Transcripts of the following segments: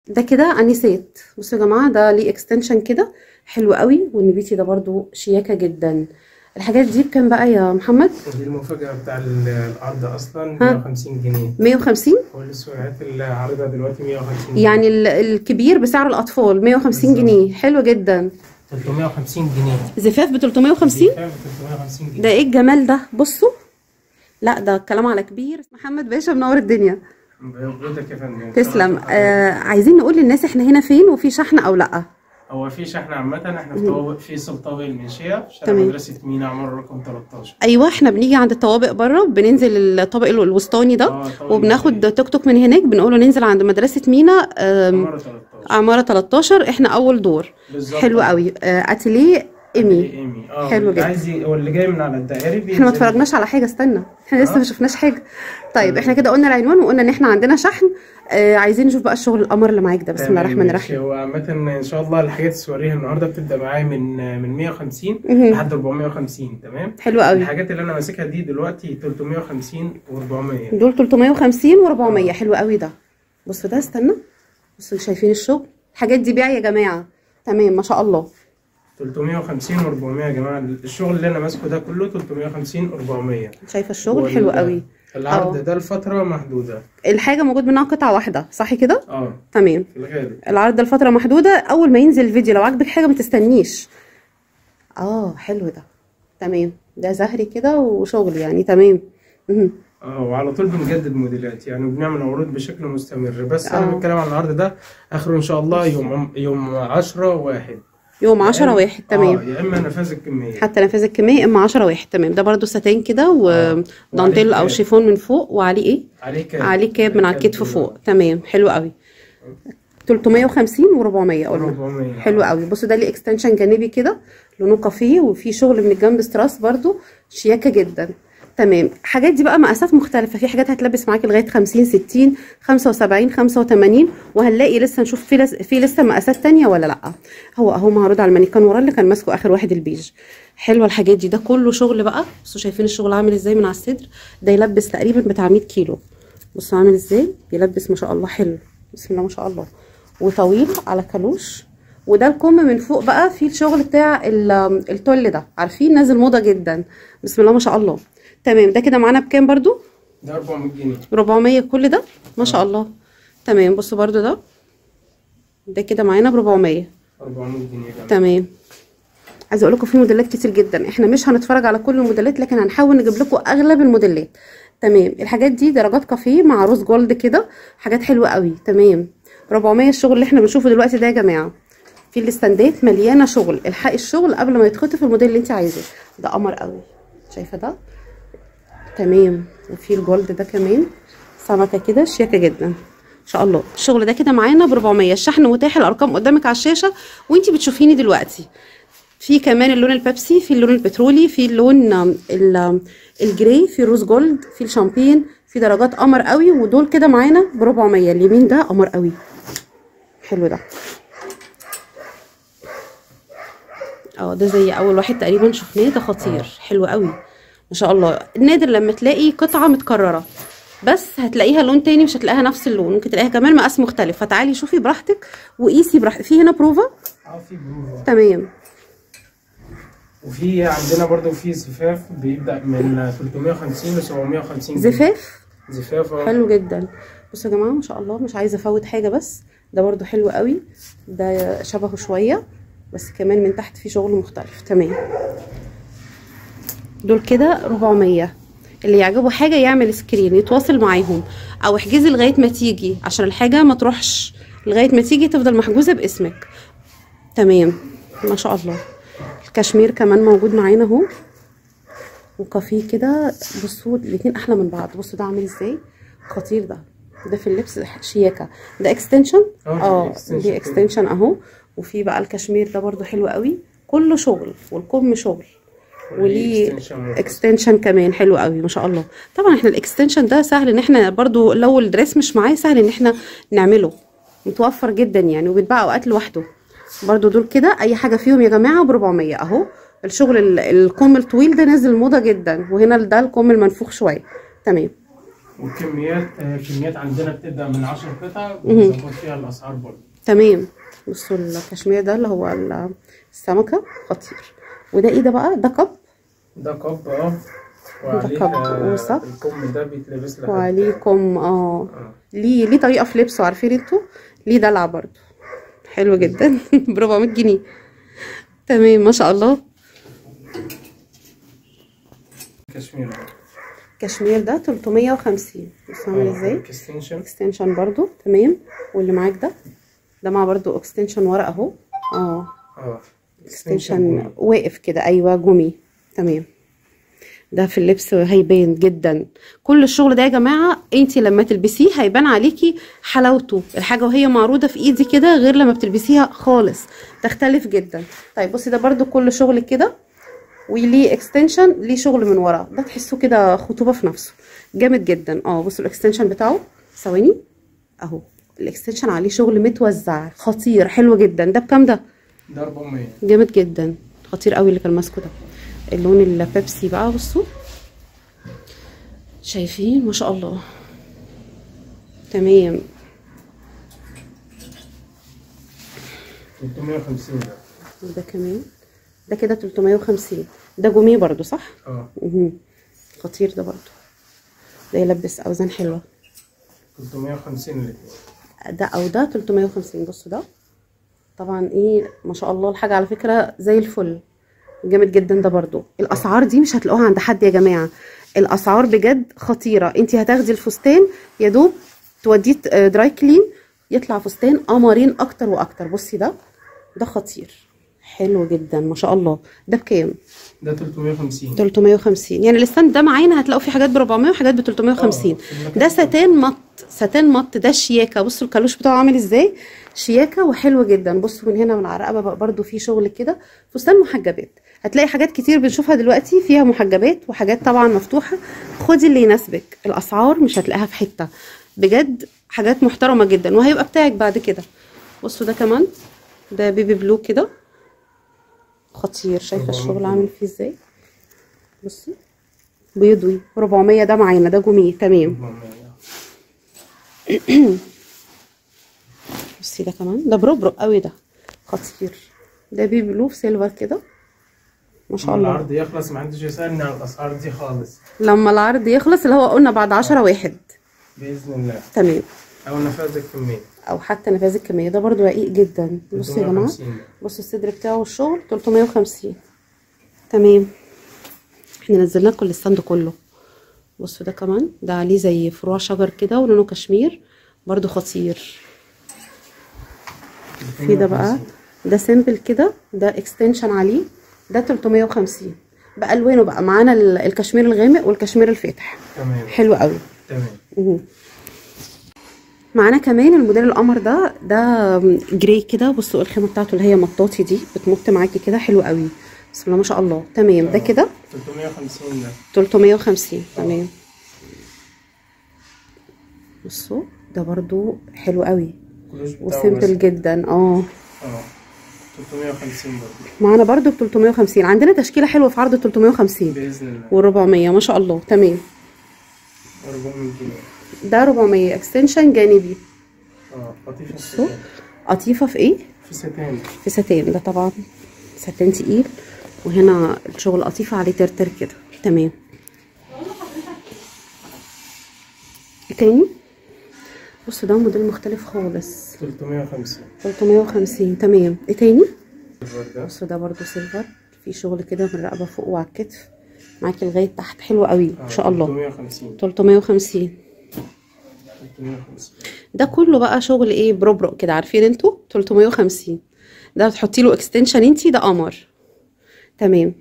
ده كده انيسات بصوا يا جماعه ده ليه اكستنشن كده حلو قوي والنبيتي ده برضو شياكه جدا الحاجات دي بكام بقى يا محمد دي المفاجأة بتاع ال- العرض أصلا ها. 150 جنيه 150 والسويعات اللي عارضها دلوقتي 150 يعني ال- الكبير بسعر الاطفال 150 بالظبط. جنيه حلو جدا 350 جنيه زفاف ب 350 دي فعلا ب 350 جنيه ده ايه الجمال ده بصوا لا ده الكلام على كبير محمد باشا منور الدنيا بيوتك يا فندم تسلم آه عايزين نقول للناس احنا هنا فين وفي شحن او لا هو في شحن عامة احنا في طوابق في سلطاوي المنشية في شارع تمام. مدرسة مينا عمارة رقم 13 ايوه احنا بنيجي عند الطوابق بره بننزل الطابق ال- الوسطاني ده اه طبعا وبناخد توك توك من هناك بنقوله ننزل عند مدرسة مينا آم، عمارة 13 عمارة 13 احنا اول دور بالظبط حلو قوي آه، اتيليه ايمي ايمي اه حلو واللي جدا. عايز ي- واللي جاي من على الدائري احنا ما بينزل. اتفرجناش على حاجه استنى احنا لسه آه. ما شفناش حاجه طيب احنا كده قلنا العنوان وقلنا ان احنا عندنا شحن آه عايزين نشوف بقى الشغل القمر اللي معاك ده بسم الله تمام، الرحمن ماشي. الرحيم هو عامة ان شاء الله الحاجات السورية النهارده بتبدأ معايا من من 150 مهم. لحد 450 تمام حلو قوي الحاجات اللي انا ماسكها دي دلوقتي 350 و400 دول 350 و400 حلو قوي ده بصوا ده استنى بصوا شايفين الشغل الحاجات دي بيع يا جماعه تمام ما شاء الله 350 و400 يا جماعة الشغل اللي انا ماسكه ده كله 350 و400 شايفه الشغل حلو قوي العرض اه. ده لفترة محدودة الحاجه موجود منها قطعه واحده صح كده اه تمام في الغالب العرض ده لفتره محدوده اول ما ينزل الفيديو لو عجبك حاجه ما تستنيش اه حلو ده تمام ده زهري كده وشغل يعني تمام مهم. اه وعلى طول بنجدد موديلات يعني وبنعمل عروض بشكل مستمر بس اه. انا بتكلم عن العرض ده اخره ان شاء الله يوم يوم 10 واحد يوم 10 يا إما- واحد تمام اه يا اما نفاذ الكمية حتى نفاذ الكمية اما 10 واحد تمام ده برضو ساتين كده ودانتيل وعليه او كاب. شيفون من فوق وعليه ايه عليه كاب عليه كاب من على الكتف كاب فوق تمام حلو قوي 350 و400 قلنا 400 حلو قوي بصوا ده ليه اكستنشن جانبي كده لونه كافيه وفي شغل من الجنب ستراس برضو شياكه جدا تمام حاجات دي بقى مقاسات مختلفه في حاجات هتلبس معاكي لغايه 50 60 75 85 وهنلاقي لسه نشوف في لس... في لسه مقاسات تانية ولا لا هو اهو معروض على المانيكان ورا اللي كان ماسكه اخر واحد البيج حلوه الحاجات دي ده كله شغل بقى بصوا شايفين الشغل عامل ازاي من على الصدر ده يلبس تقريبا بتاع 100 كيلو بصوا عامل ازاي يلبس ما شاء الله حلو بسم الله ما شاء الله وطويل على كالوش وده الكم من فوق بقى فيه الشغل بتاع ال- التل ده عارفين نازل موضه جدا بسم الله ما شاء الله تمام ده كده معانا بكام برضو ده 400 جنيه 400 كل ده ما شاء الله تمام بصوا برضو ده ده كده معانا ب 400 400 جنيه كمان تمام عايزه اقول لكم في موديلات كتير جدا احنا مش هنتفرج على كل الموديلات لكن هنحاول نجيب لكم اغلب الموديلات تمام الحاجات دي درجات كافيه مع روز جولد كده حاجات حلوه قوي تمام 400 الشغل اللي احنا بنشوفه دلوقتي ده يا جماعه في الاستندات مليانه شغل الحقي الشغل قبل ما يتخطف الموديل اللي انت عايزاه ده قمر قوي شايفه ده تمام وفي الجولد ده كمان سمكه كده شياكه جدا ان شاء الله الشغل ده كده معانا ب 400 الشحن متاح الارقام قدامك على الشاشه وانتي بتشوفيني دلوقتي في كمان اللون البيبسي في اللون البترولي في اللون آم، ال- آم، الجراي في الروز جولد في الشامبين في درجات قمر قوي ودول كده معانا ب 400 اليمين ده قمر قوي حلو ده اه ده زي اول واحد تقريبا شفناه ده خطير حلو قوي ما شاء الله نادر لما تلاقي قطعه متكرره بس هتلاقيها لون تاني مش هتلاقيها نفس اللون ممكن تلاقيها كمان مقاس مختلف فتعالي شوفي براحتك وقيسي براحتك في هنا بروفا اه في بروفا تمام وفي عندنا برضو في زفاف بيبدأ من 350 ل 750 جنيه زفاف زفاف اه حلو جدا بصوا يا جماعه ما شاء الله مش عايزه افوت حاجه بس ده برضو حلو قوي ده شبهه شويه بس كمان من تحت في شغل مختلف تمام دول كده 400 اللي يعجبه حاجه يعمل سكرين يتواصل معاهم او احجزي لغايه ما تيجي عشان الحاجه ما تروحش لغايه ما تيجي تفضل محجوزه باسمك تمام ما شاء الله الكشمير كمان موجود معانا اهو وكافيه كده بصوا الاتنين احلى من بعض بصوا ده عامل ازاي خطير ده ده في اللبس شياكه ده اكستنشن اه، اه extension دي كده. اكستنشن اهو وفي بقى الكشمير ده برضو حلو قوي كله شغل والكم شغل وليه extension اكستنشن كمان حلو قوي ما شاء الله طبعا احنا الاكستنشن ده سهل ان احنا برضو لو الدريس مش معاه سهل ان احنا نعمله متوفر جدا يعني وبيتباع اوقات لوحده برضو دول كده اي حاجه فيهم يا جماعه ب 400 اهو الشغل ال- الكم الطويل ده نازل موضه جدا وهنا ده الكم المنفوخ شويه تمام والكميات آه، الكميات عندنا بتبدا من 10 قطع بنظبط فيها الاسعار برضه تمام بصوا الكشمير ده اللي هو ال- السمكة خطير وده ايه ده بقى ده كب ده كب اه وعليه كب آه، وصف. الكم ده بيتلبس لحد وعليكم اه اه ليه ليه طريقة في لبسه عارفين انتوا ليه دلع برضو حلو جدا ب 400 جنيه تمام ما شاء الله كشمير كشمير ده 350 بصوا عامل ازاي اكستنشن اكستنشن برضو تمام واللي معاك ده ده مع برضو اكستنشن ورق اهو اه اه اكستنشن واقف كده ايوه جومي تمام ده في اللبس هيبان جدا كل الشغل ده يا جماعه انت لما تلبسيه هيبان عليكي حلاوته الحاجه وهي معروضه في ايدي كده غير لما بتلبسيها خالص تختلف جدا طيب بصي ده برضو كل شغل كده وليه اكستنشن ليه شغل من ورا ده تحسوه كده خطوبه في نفسه جامد جدا اه بصوا الاكستنشن بتاعه ثواني اهو الاكستنشن عليه شغل متوزع خطير حلو جدا ده بكام ده ده 400 جامد جدا خطير قوي اللي كان ماسكه ده اللون البيبسي بقى بصوا شايفين ما شاء الله تمام 350 ده ده كمان ده كده 350 ده جوميه برضو صح اه مهم. خطير ده برضو ده يلبس اوزان حلوه 350 الاثنين ده او ده 350 بصوا ده طبعا ايه ما شاء الله الحاجه على فكره زي الفل جامد جدا ده برضو الاسعار دي مش هتلاقوها عند حد يا جماعه الاسعار بجد خطيره انت هتاخدي الفستان يا دوب توديه آه، دراي كلين يطلع فستان قمرين اكتر واكتر بصي ده ده خطير حلو جدا ما شاء الله ده بكام ده 350 350 يعني الستاند ده معانا هتلاقوا فيه حاجات ب 400 وحاجات ب 350 آه، في المكان ده ستان مط ستان مط ده شياكه بصوا الكالوش بتاعه عامل ازاي شياكه وحلو جدا بصوا من هنا من على الرقبه بقى برده فيه شغل كده فستان محجبات هتلاقي حاجات كتير بنشوفها دلوقتي فيها محجبات وحاجات طبعا مفتوحه خدي اللي يناسبك الاسعار مش هتلاقيها في حته بجد حاجات محترمه جدا وهيبقى بتاعك بعد كده بصوا ده كمان ده بيبي بلو كده خطير شايفه الشغل عامل فيه ازاي بصي بيضوي 400 ده معانا ده جميل تمام 400 بصي ده كمان ده بربرق قوي ده خطير ده بيبي بلو في سيلفر كده ما شاء لما الله العرض يخلص ما حدش يسألني عن الأسعار دي خالص لما العرض يخلص اللي هو قلنا بعد عشرة واحد بإذن الله تمام أو نفاذ الكمية او حتى نفاذ الكميه ده برضو رقيق جدا بصوا يا جماعه 350 ده. بصوا الصدر بتاعه والشغل 350 تمام احنا نزلنا لكم الستاند كله بصوا ده كمان ده عليه زي فروع شجر كده ولونه كشمير برضو خطير في ده بقى ده سيمبل كده ده اكستنشن عليه ده 350 بالوانه بقى معانا ال- الكشمير الغامق والكشمير الفاتح تمام حلو قوي تمام مهم. معانا كمان الموديل القمر ده ده جراي كده بصوا الخامه بتاعته اللي هي مطاطي دي بتمط معاكي كده حلو قوي بسم الله ما شاء الله تمام ده كده 350 ده 350 تمام بصوا ده برضو حلو قوي الكلوش بتاعه وسيمبل واسع. جدا اه اه 350 برضه معانا برضو ب 350 عندنا تشكيله حلوه في عرض 350 بإذن الله وال 400 ما شاء الله تمام 400 جنيه ده 400 اكستنشن جانبي اه قطيفة في بصوا ستان قطيفه في ايه في ستان في ستان ده طبعا ستان تقيل وهنا الشغل قطيفة عليه ترتر كده تمام إيه تاني بصوا ده موديل مختلف خالص 350 350 تمام ايه تاني الورد ده بصوا ده برضو سيلفر في شغل كده من الرقبة فوق وعلى الكتف معاكي لغاية تحت حلو قوي آه، ما شاء الله 350 350 350 ده كله بقى شغل ايه بربرق كده عارفين انتوا 350 ده بتحطي له اكستنشن انتي ده قمر تمام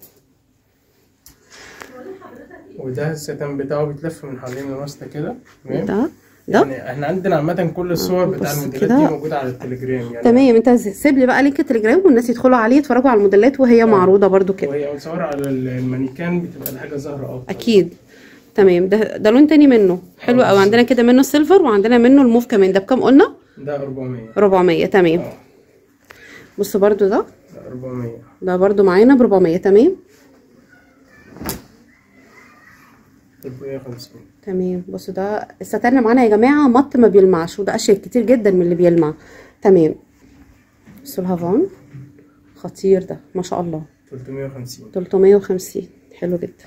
وده الستان بتاعه بيتلف من حوالين الوسط كده تمام ده ده يعني احنا عندنا عامة كل الصور بتاع بص الموديلات كده. دي موجودة على التليجرام يعني تمام انت سيب لي بقى لينك التليجرام والناس يدخلوا عليه يتفرجوا على الموديلات وهي معروضه برضو كده وهي متصورة على المانيكان بتبقى الحاجة ظاهرة أكتر اكيد تمام ده ده لون تاني منه حلو قوي عندنا كده منه سيلفر وعندنا منه الموف كمان ده بكام قلنا ده 400 400 تمام اه بصوا برضو ده ده 400 ده برضو معانا ب 400 تمام 350 تمام بصوا ده الستان معانا يا جماعه مط ما بيلمعش وده اشيك كتير جدا من اللي بيلمع تمام بصوا الهافان خطير ده ما شاء الله 350 350 حلو جدا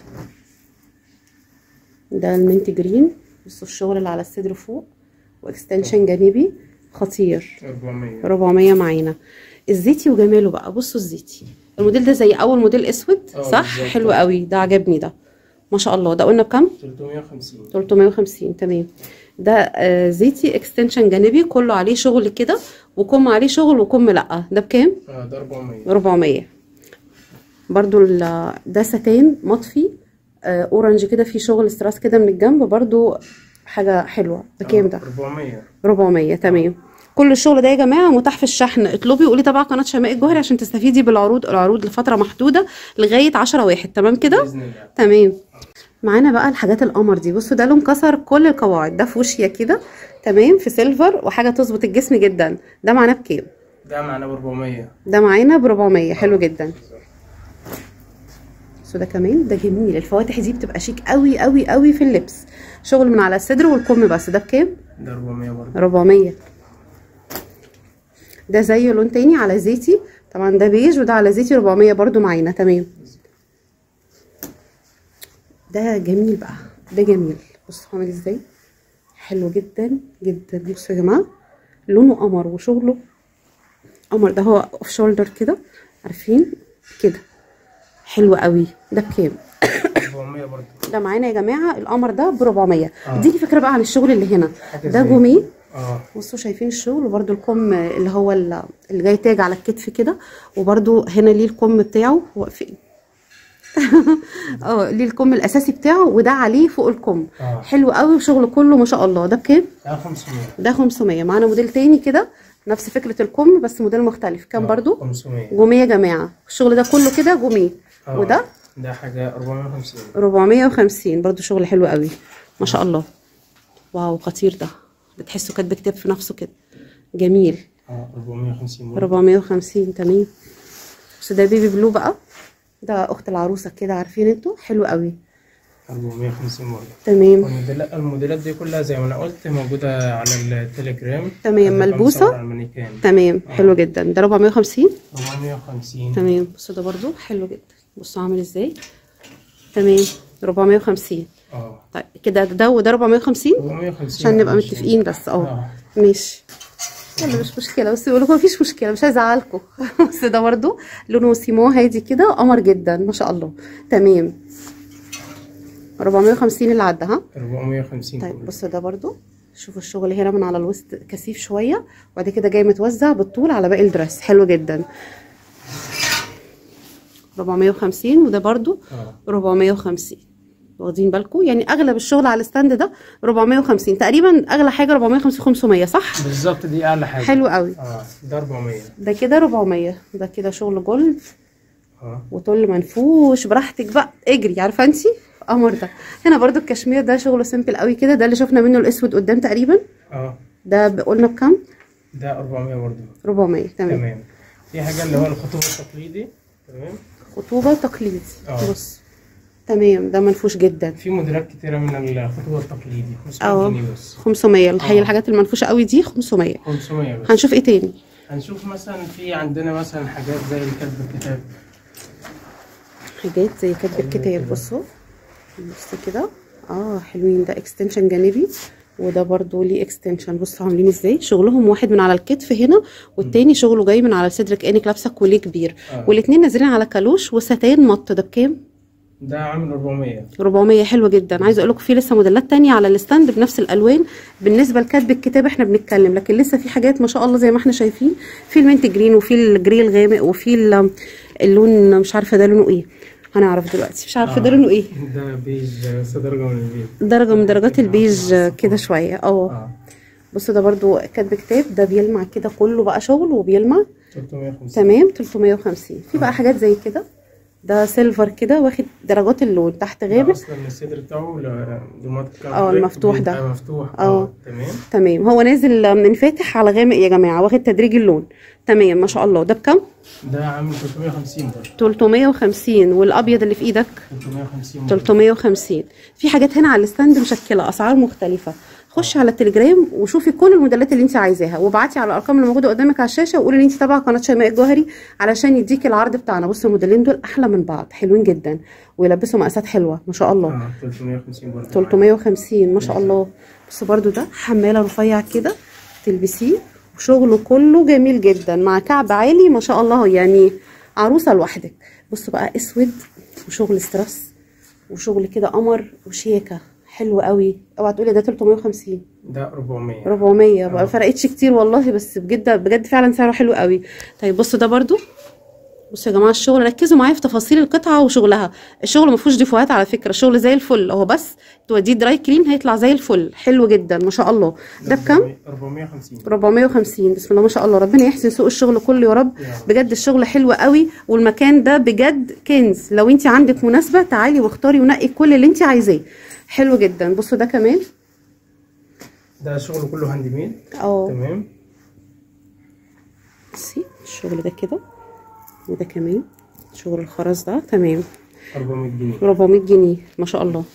ده المنت جرين بصوا الشغل اللي على الصدر فوق واكستنشن جانبي خطير 400 400 معانا الزيتي وجماله بقى بصوا الزيتي الموديل ده زي اول موديل اسود اه صح بالظبط. حلو قوي ده عجبني ده ما شاء الله ده قلنا بكام 350 350 تمام ده آه زيتي اكستنشن جانبي كله عليه شغل كده وكم عليه شغل وكم لا ده بكام اه ده 400 400 برضو ال- ده ستان مطفي آه اورنج كده فيه شغل استراس كده من الجنب برضو حاجه حلوه بكام ده 400 400 تمام كل الشغل ده يا جماعه متاح في الشحن اطلبي وقولي تبع قناه شماء الجوهري عشان تستفيدي بالعروض العروض لفتره محدوده لغايه 10 واحد تمام كده باذن الله تمام معانا بقى الحاجات القمر دي بصوا ده لون كسر كل القواعد ده فوشيا كده تمام في سيلفر وحاجه تظبط الجسم جدا ده معناه بكام ده معنا ب 400 ده معانا ب 400 حلو جدا بصوا ده كمان ده جميل الفواتح دي بتبقى شيك قوي قوي قوي في اللبس شغل من على الصدر والكم بس ده بكام ده 400 برضه 400 ده زيه لون تاني على زيتي طبعا ده بيج وده على زيتي 400 برضو معانا تمام ده جميل بقى ده جميل بصوا عامل ازاي حلو جدا جدا بصوا يا جماعه لونه قمر وشغله قمر ده هو اوف شولدر كده عارفين كده حلو قوي ده بكام 400 برضه ده معانا يا جماعه القمر ده ب 400 آه. اديني فكره بقى عن الشغل اللي هنا حاجة ده زي- جوميه اه بصوا شايفين الشغل وبرده الكم اللي هو ال- اللي جاي تاج على الكتف كده وبرده هنا ليه الكم بتاعه هو فين اه ليه الكم الاساسي بتاعه وده عليه فوق الكم اه حلو قوي وشغل كله ما شاء الله ده بكام ده 500 ده 500 معانا موديل تاني كده نفس فكره الكم بس موديل مختلف كام آه، برضو 500 جوميه يا جماعه الشغل ده كله كده جوميه آه. وده ده حاجة 450 450 برضو شغل حلو قوي ما شاء الله واو خطير ده بتحسه كاتب كتاب في نفسه كده جميل اه 450 برضه 450 تمام بس ده بيبي بلو بقى ده اخت العروسه كده عارفين انتوا حلو قوي 450 برضه تمام والموديلات الموديلات دي كلها زي ما انا قلت موجودة على التليجرام تمام، هتبقى ملبوسة؟ مصورة على المانيكان تمام حلو جدا ده 450 450 تمام بصوا ده برضو حلو جدا بصوا عامل ازاي تمام 450 اه طيب كده ده وده 450 450 عشان نبقى ماشي. متفقين بس اه اه ماشي يلا مش مشكله بس يقول لكم مفيش مشكله مش هزعلكم بس ده برضو لونه سيمون هادي كده قمر جدا ما شاء الله تمام 450 اللي عدى ها 450 طيب كله. بصوا ده برضو شوفوا الشغل هنا من على الوسط كثيف شويه وبعد كده جاي متوزع بالطول على باقي الدرس حلو جدا 450 وده برضو اه 450 واخدين بالكم يعني اغلب الشغل على الستاند ده 450 تقريبا اغلى حاجه 450 500 صح بالظبط دي اعلى حاجة حلو قوي اه ده 400 ده كده 400 ده كده شغل جولد اه وتل منفوش براحتك بقى اجري عارفه انتي قمر ده هنا برضو الكشمير ده شغله سيمبل قوي كده ده اللي شفنا منه الاسود قدام تقريبا اه ده ب- قلنا بكام ده 400 برضه 400 تمام تمام في حاجة اللي هو الخطوط التقليدي تمام خطوبه تقليدي اه. بص تمام ده منفوش جدا في موديلات كتيرة من الخطوط التقليدي 500 اه جنيه بس 500 الحقيقه اه. الحاجات المنفوشه قوي دي 500 500 بس هنشوف ايه تاني هنشوف مثلا في عندنا مثلا حاجات زي الكتب الكتاب حاجات زي كاتب الكتاب بصوا بصوا كده اه حلوين ده اكستنشن جانبي وده برضو ليه اكستنشن بصوا عاملين ازاي شغلهم واحد من على الكتف هنا والتاني شغله جاي من على صدرك كانك لابسه كوليه كبير اه. والاتنين نازلين على كالوش وستان مط ده بكام ده عامل 400 400 حلو جدا عايزه اقول لكم في لسه موديلات تانية على الستاند بنفس الالوان بالنسبه لكاتب الكتاب احنا بنتكلم لكن لسه في حاجات ما شاء الله زي ما احنا شايفين في المنت جرين وفي الجري الغامق وفي ال- اللون مش عارفه ده لونه ايه هنعرف دلوقتي مش عارفه ده لونه ايه ده بيج بس درجة من البيج درجه من درجات البيج كده شويه اه اه بصوا ده برضو كاتب كتاب ده بيلمع كده كله بقى شغل وبيلمع 350 تمام 350 في بقى حاجات زي كده ده سيلفر كده واخد درجات اللون تحت ده غامق اصلا الصدر بتاعه ل- دومات اه، المفتوح ده. بيبقى مفتوح اه. تمام تمام هو نازل من فاتح على غامق يا جماعه واخد تدريج اللون تمام ما شاء الله ده بكام ده عامل 350 برضه 350 والابيض اللي في ايدك 350 برضه. 350 في حاجات هنا على الستاند مشكله اسعار مختلفه خشي على التليجرام وشوفي كل الموديلات اللي انت عايزاها وابعتي على الارقام اللي موجوده قدامك على الشاشه وقولي ان انت تابعه قناه شيماء الجوهري علشان يديكي العرض بتاعنا بصوا الموديلين دول احلى من بعض حلوين جدا ويلبسوا مقاسات حلوه ما شاء الله اه 350 برضه 350 ما شاء الله بصوا برضو ده حماله رفيع كده تلبسيه وشغله كله جميل جدا مع كعب عالي ما شاء الله يعني عروسه لوحدك بصوا بقى اسود وشغل ستريس وشغل كده قمر وشياكه حلو قوي اوعى تقولي ده 350 ده 400 400 ما آه. فرقتش كتير والله بس بجد بجد فعلا سعره حلو قوي طيب بصوا ده برضو بصوا يا جماعه الشغل ركزوا معايا في تفاصيل القطعه وشغلها الشغل ما فيهوش ديفوهات على فكره الشغل زي الفل هو بس توديه دراي كلين هيطلع زي الفل حلو جدا ما شاء الله ده بكام 450 450 بسم الله ما شاء الله ربنا يحسن سوق الشغل كله يا رب يا رب. بجد الشغل حلو قوي والمكان ده بجد كنز لو انت عندك مناسبه تعالي واختاري ونقي كل اللي انت عايزاه حلو جدا بصوا ده كمان ده شغله كله هاند ميد اه تمام بصي الشغل ده كده وده كمان شغل الخرز ده تمام 400 جنيه 400 جنيه ما شاء الله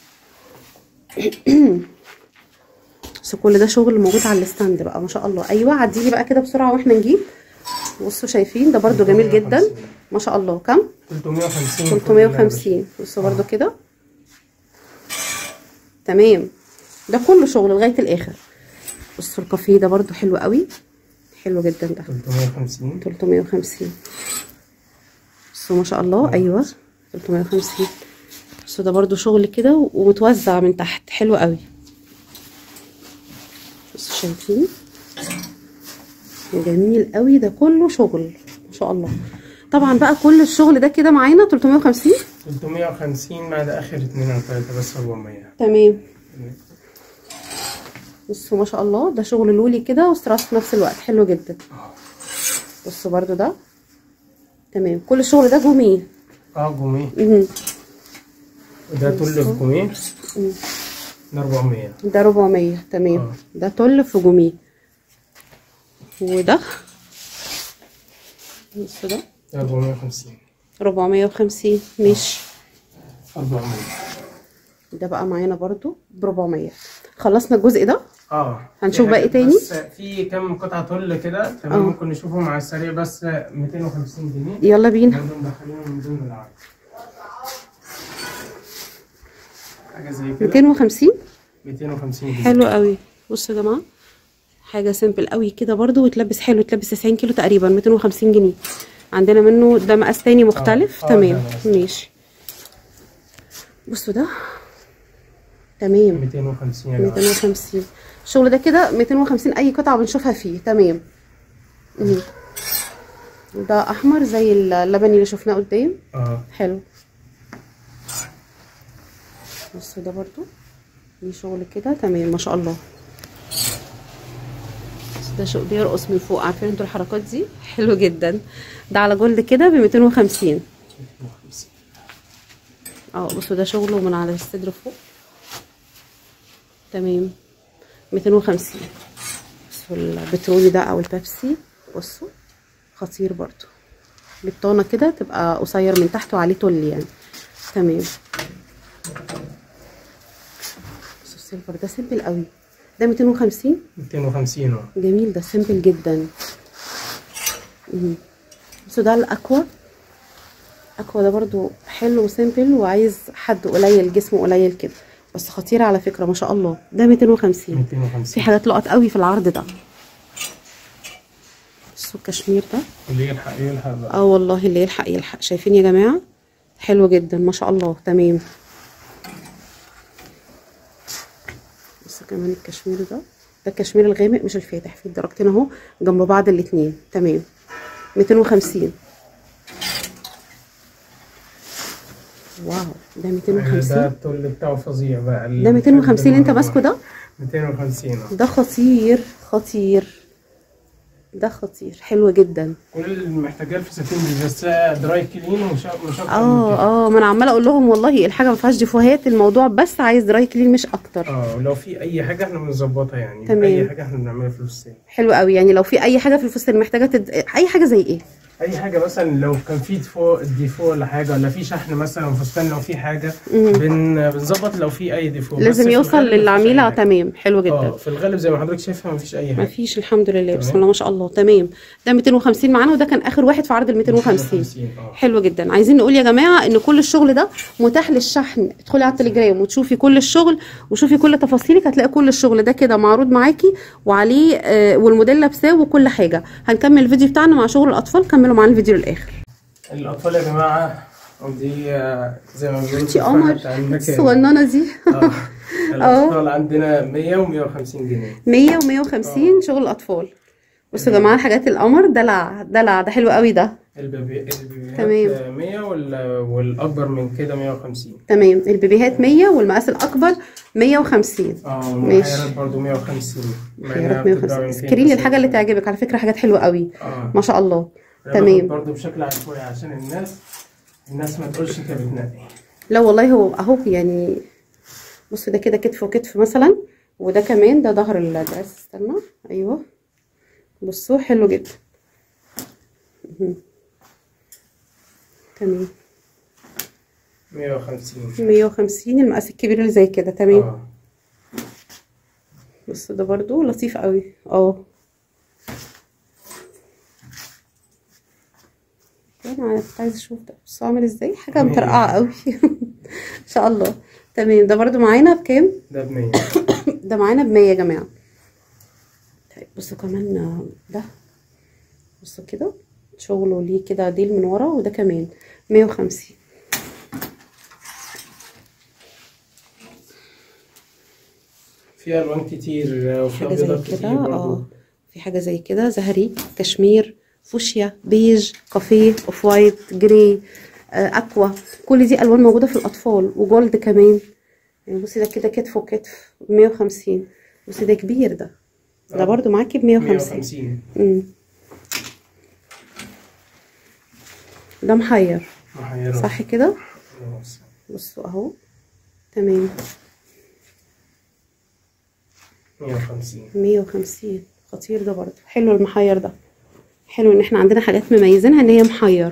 بس كل ده شغل موجود على الستاند بقى ما شاء الله ايوه عديلي بقى كده بسرعه واحنا نجيب بصوا شايفين ده برده جميل جدا ما شاء الله كام 350 350 بصوا برده كده تمام ده كله شغل لغايه الاخر بصوا الكافيه ده برده حلو قوي حلو جدا ده 350 350 بصوا ما شاء الله ايوه 350 بصوا ده برضو شغل كده ومتوزع من تحت حلو قوي بصوا شايفين جميل قوي ده كله شغل ما شاء الله طبعا بقى كل الشغل ده كده معانا 350 350 بعد اخر اتنين او تلاته بس 400 تمام بصوا ما شاء الله ده شغل لولي كده وستراس في نفس الوقت حلو جدا اه بصوا برضو ده تمام كل الشغل ده جوميه اه جوميه مهم. وده تل في جوميه مم. ده 400 ده 400 تمام آه. ده تل في جوميه وده بصوا ده ده 450 450 ماشي 400 ده بقى معانا برضو ب 400 خلصنا الجزء ده اه هنشوف في بقى حاجات إيه تاني؟ بس في كام قطعه تل كده تمام آه. ممكن نشوفهم على السريع بس 250 جنيه يلا بينا برضه مدخلينهم من ضمن العرض حاجه زي كده 250 250 جنيه حلو قوي بصوا يا جماعه حاجه سيمبل قوي كده برضو وتلبس حلو تلبس 90 كيلو تقريبا 250 جنيه عندنا منه ده مقاس تاني مختلف آه، تمام ده مقاس. ماشي بصوا ده تمام 250 يا جماعه 250 الشغل ده كده 250 اي قطعه بنشوفها فيه تمام مم. ده احمر زي اللبني اللي شفناه قدام اه حلو بصوا ده برضو ليه شغل كده تمام ما شاء الله بس ده شغل بيرقص من فوق عارفين انتوا الحركات دي حلو جدا ده على جولد كده ب 250 250 اه بصوا ده شغله من على الصدر فوق تمام 250 بصوا البترولي ده او البيبسي بصوا خطير برضو بالطانه كده تبقى قصير من تحت وعليه تل يعني تمام بصوا السيلفر ده سيمبل قوي ده 250 250 اه جميل ده سيمبل جدا مم. بصوا ده الاكوا اكوا ده برضو حلو وسيمبل وعايز حد قليل جسمه قليل كده بس خطير على فكره ما شاء الله ده 250 في 250 حاجات لقط قوي في العرض ده بصوا الكشمير ده اللي يلحق يلحق بقى اه والله اللي يلحق يلحق شايفين يا جماعه حلو جدا ما شاء الله تمام بصوا كمان الكشمير ده ده الكشمير الغامق مش الفاتح في درجتين اهو جنب بعض الاتنين تمام 250 واو ده ده 250 التل بتاعه فظيع بقى ال- ده 250 اللي انت ماسكه ده 250 اه ده خطير خطير ده خطير حلو جدا كل اللي محتاجاه الفساتين دي بس دراي كلين ومش مش اكتر من اه كده. اه ما انا عماله اقول لهم والله الحاجه ما فيهاش ديفوهات الموضوع بس عايز دراي كلين مش اكتر اه ولو في اي حاجه احنا بنظبطها يعني تمام. اي حاجه احنا بنعملها في الفستان حلو قوي يعني لو في اي حاجه في الفستان محتاجه تد... اي حاجه زي ايه اي حاجه مثلا لو كان في ديفو ديفو ولا حاجه ولا في شحن مثلا فستان لو في حاجه مم. بن بنظبط لو في اي ديفو بس لازم في يوصل الغالب مفيش للعميله أي حاجة. تمام حلو جدا اه في الغالب زي ما حضرتك شايفها مفيش اي ما حاجه فيش الحمد لله بسم تمام. الله ما شاء الله تمام ده 250 معانا وده كان اخر واحد في عرض ال 250 اه حلو جدا عايزين نقول يا جماعه ان كل الشغل ده متاح للشحن ادخلي على التليجرام وتشوفي كل الشغل وشوفي كل تفاصيلك هتلاقي كل الشغل ده كده معروض معاكي وعليه آه والموديل لابساه وكل حاجه هنكمل الفيديو بتاعنا مع شغل الاطفال كملوا معانا الفيديو للاخر الاطفال يا جماعه دي آه، زي ما بيقولوا دي الفرحة قمر بتاع المكان. الصغننه دي اه الاطفال عندنا 100 و150 جنيه 100 و150 شغل الاطفال بصوا يا جماعه الحاجات القمر دلع دلع ده حلو قوي ده البيبي البيبيهات تمام. 100 وال- والاكبر من كده 150 تمام البيبيهات 100 والمقاس الاكبر 150 اه ماشي. والمحيرات برضه 150 مع إنها خيارات بتبدأ 150 من سكرين 200 الحاجه اللي بس. تعجبك على فكره حاجات حلوه قوي اه ما شاء الله أنا تمام. باخد برضه بشكل عشوائي عشان الناس الناس ما تقولش انت بتنقي لا والله هو اهو يعني بص ده كده كتف وكتف مثلا وده كمان ده ظهر الدرس استنى ايوه بصوا حلو جدا مهم. تمام 150 150 المقاس الكبير اللي زي كده تمام اه بص ده برضو لطيف قوي اه انا كنت عايزه اشوف ده بص عامل ازاي حاجه مية. مطرقعه قوي ان شاء الله تمام ده برضو معانا بكام ده ب 100 ده معانا ب 100 يا جماعه طيب بصوا كمان آه، ده بصوا كده شغله ليه كده ديل من ورا وده كمان 150 في الوان كتير وفي حاجه زي ابيضات كده كتير اه برضه في حاجه زي كده زهري كشمير فوشيا بيج كافيه اوف وايت جراي آه، اكوا كل دي الوان موجوده في الاطفال وجولد كمان يعني بصي ده كده كتف وكتف 150 بصي ده كبير ده ده آه. برضو معاكي ب 150 150 امم ده محير محيرات صح كده خلاص. بصوا اهو تمام 150 150 خطير ده برضو حلو المحير ده حلو ان احنا عندنا حاجات مميزينها ان هي محير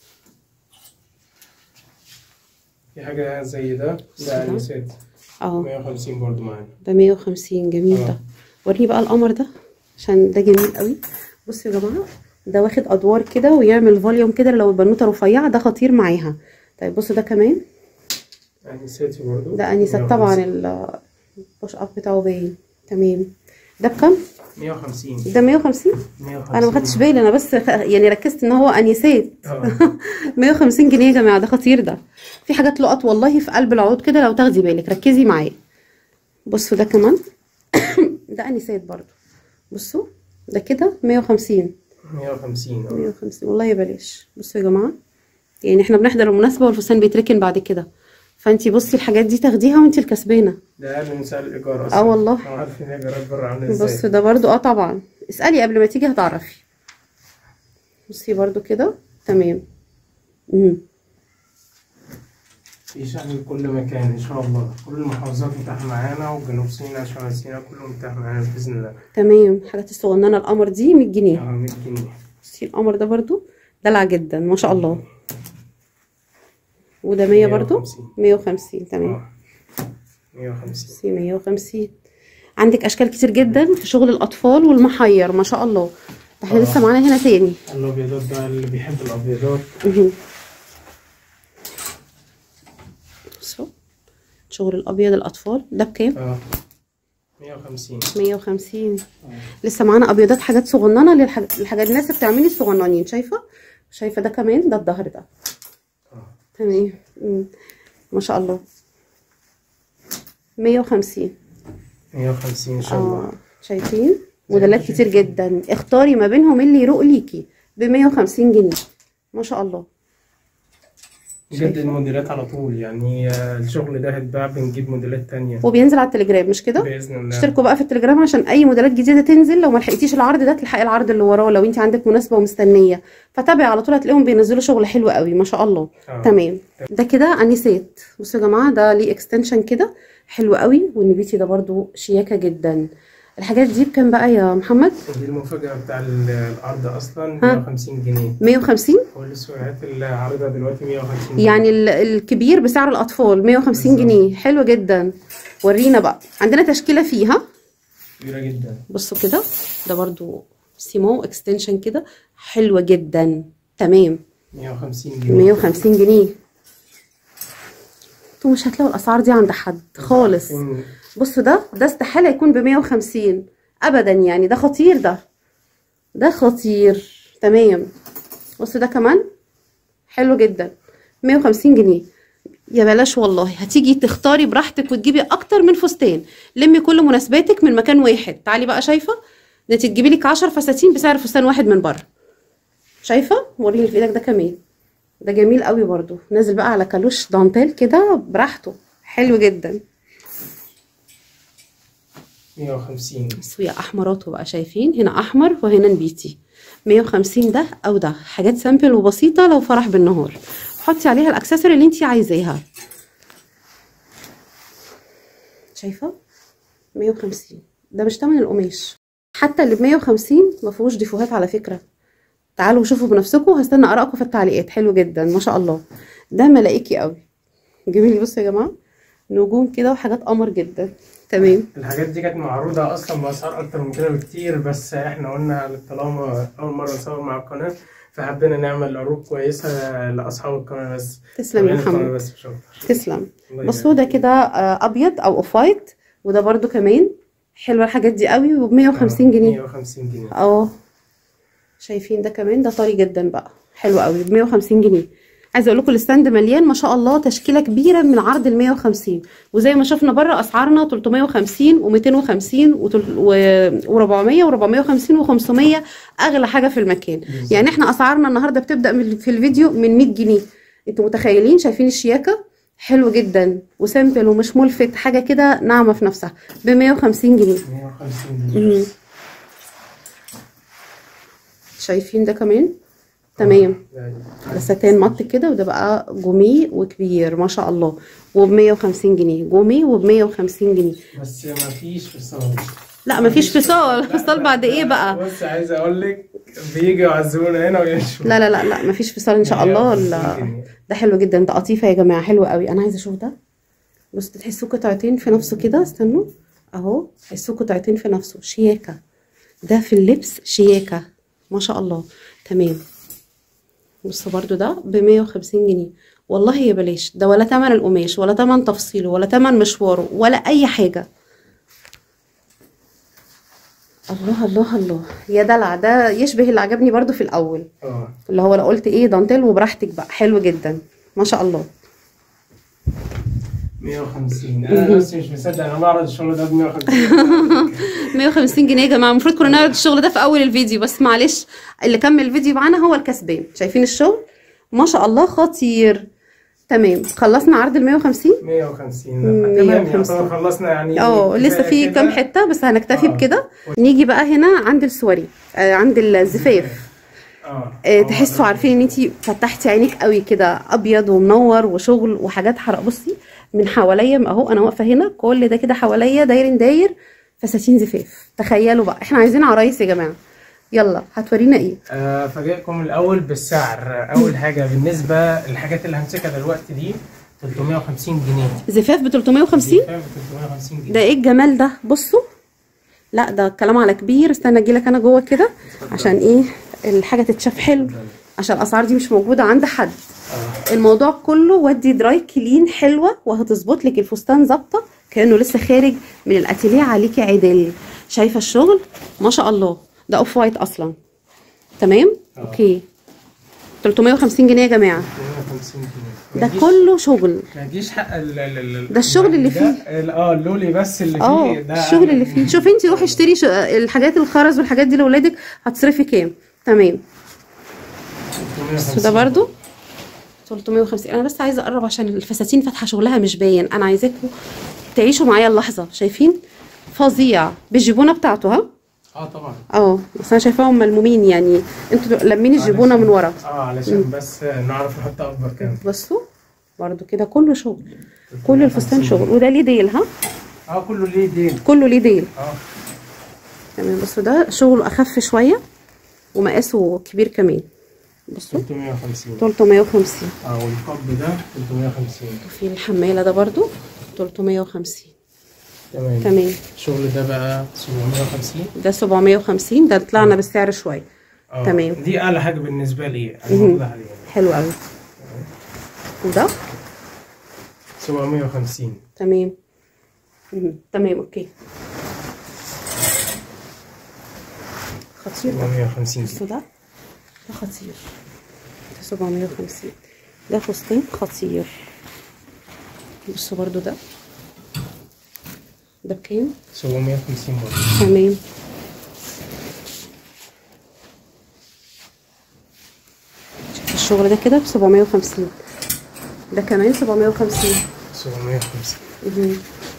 في حاجة زي ده ده ده. انسات اه 150 برضو معانا ده 150 جميل ده آه. وريني بقى القمر ده عشان ده جميل قوي بصوا يا جماعه ده واخد ادوار كده ويعمل فوليوم كده لو البنوته رفيعه ده خطير معاها طيب بصوا ده كمان انساتي برضو ده انيسات طبعا البوش اب بتاعه باين تمام ده بكام 150 ده 150 150 انا ما خدتش بالي انا بس خ- يعني ركزت ان هو انيسات اه 150 جنيه يا جماعه ده خطير ده في حاجات لقط والله في قلب العروض كده لو تاخدي بالك ركزي معايا بصوا ده كمان ده انيسات برضو بصوا ده كده 150 150 اه 150 والله بلاش بصوا يا جماعه يعني احنا بنحضر المناسبه والفستان بيتركن بعد كده فانتي بصي الحاجات دي تاخديها وانتي الكسبانه ده اقل من سعر الايجار اصلا اه والله. انا عارف ان الايجارات بره عامله بص ازاي ده برضو اه طبعا اسالي قبل ما تيجي هتعرفي بصي برضو كده تمام امم في شحن في كل مكان ان شاء الله كل المحافظات متاحه معانا وجنوب سيناء شمال سيناء كله متاح معانا باذن الله تمام حاجات الصغننه القمر دي 100 جنيه اه 100 جنيه بصي القمر ده برضو دلع جدا ما شاء الله وده 100 برضو 150. 150 تمام اه 150 بصي 150 عندك اشكال كتير جدا في شغل الاطفال والمحير ما شاء الله ده احنا آه. لسه معانا هنا تاني الابيضات بقى اللي بيحب الابيضات مهم. بصوا شغل الابيض الاطفال ده بكام اه 150 150 لسه معانا ابيضات حاجات صغننه للحاجات الحاجات الناس بتعملي الصغننين شايفه شايفه ده كمان ده الظهر ده اه تمام مم. ما شاء الله 150 150 ان شاء اه الله شايفين موديلات كتير جدا اختاري ما بينهم اللي يروق ليكي ب 150 جنيه ما شاء الله نجدد شايفة؟ الموديلات على طول يعني آه، الشغل ده هيتباع بنجيب موديلات تانية وبينزل على التليجرام مش كده بإذن الله اشتركوا بقى في التليجرام عشان اي موديلات جديده تنزل لو ما لحقتيش العرض ده تلحقي العرض اللي وراه لو انت عندك مناسبه ومستنيه فتابعي على طول هتلاقيهم بينزلوا شغل حلو قوي ما شاء الله آه. تمام ده كده انيسات بصوا يا جماعه ده ليه اكستنشن كده حلو قوي والنبيتي ده برضو شياكه جدا الحاجات دي بكام بقى يا محمد دي المفاجأة بتاع ال- العرض أصلا ها. 150 جنيه 150 والسويعات اللي عارضها دلوقتي 150 جنيه يعني ال- الكبير بسعر الاطفال 150 بالظبط. جنيه حلو جدا ورينا بقى عندنا تشكيله فيها كبيرة جدا بصوا كده ده برضو سيمو اكستنشن كده حلوه جدا تمام 150 جنيه 150 جنيه انتوا مش هتلاقوا الاسعار دي عند حد خالص عارفين بصوا ده ده استحاله يكون ب 150 ابدا يعني ده خطير ده ده خطير تمام بصوا ده كمان حلو جدا 150 جنيه يا بلاش والله هتيجي تختاري براحتك وتجيبي اكتر من فستان لمي كل مناسباتك من مكان واحد تعالي بقى شايفه ده انت تجيبي لك 10 فساتين بسعر فستان واحد من بره شايفه وريني اللي في ايدك ده كمان ده جميل قوي برضو نازل بقى على كالوش دانتيل كده براحته حلو جدا 150 تسوية احمراته بقى شايفين هنا احمر وهنا نبيتي 150 ده او ده حاجات سامبل وبسيطه لو فرح بالنهار حطي عليها الاكسسوري اللي انت عايزاها شايفه 150 ده مش تمن القماش حتى اللي ب 150 ما فيهوش ديفوهات على فكره تعالوا شوفوا بنفسكم هستنى ارائكم في التعليقات حلو جدا ما شاء الله ده ملائكي قوي جميل بصوا يا جماعه نجوم كده وحاجات قمر جدا تمام الحاجات دي كانت معروضة أصلا بأسعار أكتر من كده بكتير بس إحنا قلنا طالما أول مرة نصور مع القناة فحبينا نعمل عروض كويسة لأصحاب القناة بس تسلم يا كمان القناة محمد بس مش أكتر تسلم الله بصوا ده يبارك كده آه، ابيض او اوف وايت وده برضو كمان حلوه الحاجات دي قوي وب 150 جنيه 150 جنيه اه شايفين ده كمان ده طري جدا بقى حلو قوي ب 150 جنيه عايزه اقول لكم الستاند مليان ما شاء الله تشكيله كبيره من عرض ال 150 وزي ما شفنا بره اسعارنا 350 و250 و400 و450 و500 اغلى حاجه في المكان بالظبط. يعني احنا اسعارنا النهارده بتبدا من- في الفيديو من 100 جنيه انتوا متخيلين شايفين الشياكه حلو جدا وسامبل ومش ملفت حاجه كده ناعمه في نفسها ب 150 جنيه 150 جنيه مم. شايفين ده كمان تمام ده ستان مط كده وده بقى جومي وكبير ما شاء الله وب 150 جنيه جومي وب 150 جنيه بس ما فيش فصال لا مفيش فصال لا، فصال لا، بعد ايه لا، بقى بص عايز اقول لك بيجي يعزمونا هنا ويمشوا لا لا لا لا مفيش فصال ان شاء الله 150 لا. جنيه. ده حلو جدا ده قطيفه يا جماعه حلو قوي انا عايزه اشوف ده بص تحسوه قطعتين في نفسه كده استنوا اهو تحسوه قطعتين في نفسه شياكه ده في اللبس شياكه ما شاء الله تمام بصوا برضو ده ب 150 جنيه والله يا بلاش ده ولا تمن القماش ولا تمن تفصيله ولا تمن مشواره ولا اي حاجه الله الله الله يا دلع ده يشبه اللي عجبني برضو في الاول اه اللي هو انا قلت ايه دانتيل وبراحتك بقى حلو جدا ما شاء الله 150 انا نفسي مش مصدق انا بعرض الشغل ده ب 150 150 جنيه يا جماعه المفروض كنا نعرض الشغل ده في اول الفيديو بس معلش اللي كمل الفيديو معانا هو الكسبان شايفين الشغل ما شاء الله خطير تمام خلصنا عرض ال 150 150 150. تمام يعتبر خلصنا يعني اه لسه كفاية في كده. كام حته بس هنكتفي آه. بكده نيجي بقى هنا عند السواري آه عند الزفاف اه آه، آه، تحسوا ده- عارفين ان انتي فتحتي عينك قوي كده ابيض ومنور وشغل وحاجات حرق بصي من حواليا اهو انا واقفه هنا كل ده كده حواليا داير داير فساتين زفاف تخيلوا بقى احنا عايزين عرايس يا جماعه يلا هتورينا ايه آه، افاجئكم الاول بالسعر اول حاجه بالنسبه للحاجات اللي همسكها دلوقتي دي 350 جنيه زفاف ب 350 دي فاهم ب 350 جنيه ده ايه الجمال ده بصوا لا ده الكلام على كبير استنى اجيلك انا جوه كده عشان ايه الحاجه تتشاف حلو عشان الاسعار دي مش موجوده عند حد اه الموضوع كله ودي دراي كلين حلوه وهتظبط لك الفستان ظابطه كانه لسه خارج من الاتيليه عليكي عدل شايفه الشغل ما شاء الله ده اوف وايت اصلا تمام آه. اوكي 350 جنيه يا جماعه 350 جنيه ده ما يجيش- كله شغل ما يجيش حق ال ال ال ده الشغل اللي ده ال- اه اللولي بس اللي اه فيه ده الشغل اللي فيه شوفي انت روحي اشتري ش- الحاجات الخرز والحاجات دي لاولادك هتصرفي كام تمام بس ده برضو 350 انا بس عايزه اقرب عشان الفساتين فاتحه شغلها مش باين انا عايزاكم تعيشوا معايا اللحظه شايفين فظيع بالجيبونه بتاعته ها اه طبعا اه بس انا شايفاهم ملمومين يعني انتوا لمين الجيبونه من ورا اه علشان بس نعرف نحط اكبر كام بصوا برضو كده كله شغل كل الفستان شغل وده ليه ديل ها اه كله ليه دين كله ليه ديل اه تمام بصوا ده شغله اخف شويه ومقاسه كبير كمان بصوا 350 350 اه والقب ده 350 وفي الحماله ده برضو 350 تمام تمام الشغل ده بقى 750 ده 750 ده طلعنا بالسعر شويه اه تمام. دي اعلى حاجه بالنسبه لي انا مهم. موجوده حاليا حلو قوي وده 750 تمام مهم. تمام اوكي خطير ده 750 بصوا ده ده خطير ده 750 ده فستان خطير بصوا برضو ده ده بكام 750 برضه تمام شوف الشغل ده كده ب 750 ده كمان 750 750 مهم.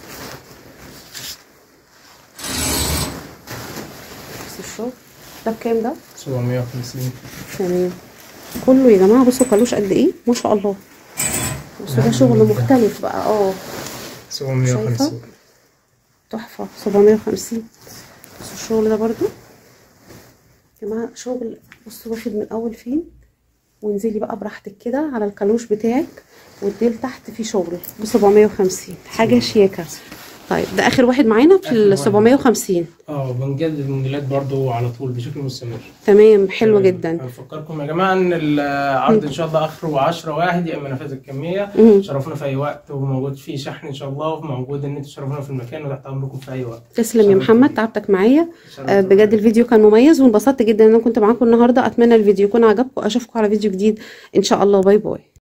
بصوا الشغل ده بكام ده 750 تمام كله يا جماعه بصوا كلوش قد ايه ما شاء الله بصوا ده شغل مختلف بقى اه 750 تحفه 750 بصوا الشغل ده برضو يا جماعه شغل بصوا واخد من اول فين وانزلي بقى براحتك كده على الكالوش بتاعك والديل تحت فيه شغل ب 750 حاجه شياكه طيب ده اخر واحد معانا في آخر ال واحد. 750 اه بنجدد الموديلات برضو على طول بشكل مستمر تمام حلو جدا هنفكركم يا جماعه ان العرض ان شاء الله اخره 10 واحد يا اما نفاذ الكميه مم. شرفونا في اي وقت وموجود فيه شحن ان شاء الله وموجود ان انتوا تشرفونا في المكان وتحت امركم في اي وقت تسلم يا شرف محمد ليا. تعبتك معايا شرف آه، بجد الفيديو كان مميز وانبسطت جدا ان انا كنت معاكم النهارده اتمنى الفيديو يكون عجبكم اشوفكم على فيديو جديد ان شاء الله باي باي